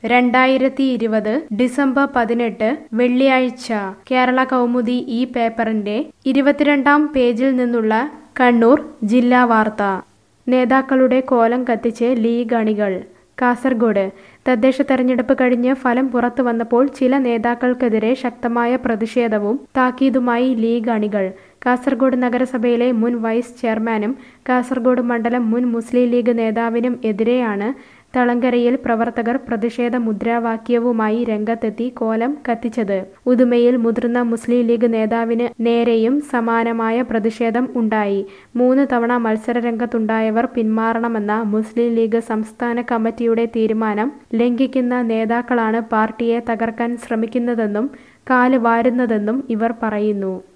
രണ്ടായിരത്തി ഇരുപത് ഡിസംബർ പതിനെട്ട് വെള്ളിയാഴ്ച കേരള കൗമുദി ഈ പേപ്പറിന്റെ ഇരുപത്തിരണ്ടാം പേജിൽ നിന്നുള്ള കണ്ണൂർ ജില്ലാ വാർത്ത നേതാക്കളുടെ കോലം കത്തിച്ച് ലീഗ് അണികൾ കാസർഗോഡ് തദ്ദേശ തെരഞ്ഞെടുപ്പ് കഴിഞ്ഞ് ഫലം പുറത്തു വന്നപ്പോൾ ചില നേതാക്കൾക്കെതിരെ ശക്തമായ പ്രതിഷേധവും താക്കീതുമായി ലീഗ് അണികൾ കാസർഗോഡ് നഗരസഭയിലെ മുൻ വൈസ് ചെയർമാനും കാസർഗോഡ് മണ്ഡലം മുൻ മുസ്ലിം ലീഗ് നേതാവിനും എതിരെയാണ് തളങ്കരയിൽ പ്രവർത്തകർ പ്രതിഷേധ മുദ്രാവാക്യവുമായി രംഗത്തെത്തി കോലം കത്തിച്ചത് ഉദുമയിൽ മുതിർന്ന മുസ്ലിം ലീഗ് നേതാവിന് നേരെയും സമാനമായ പ്രതിഷേധം ഉണ്ടായി മൂന്ന് തവണ മത്സരരംഗത്തുണ്ടായവർ പിന്മാറണമെന്ന മുസ്ലിം ലീഗ് സംസ്ഥാന കമ്മിറ്റിയുടെ തീരുമാനം ലംഘിക്കുന്ന നേതാക്കളാണ് പാർട്ടിയെ തകർക്കാൻ ശ്രമിക്കുന്നതെന്നും കാല് വാരുന്നതെന്നും ഇവർ പറയുന്നു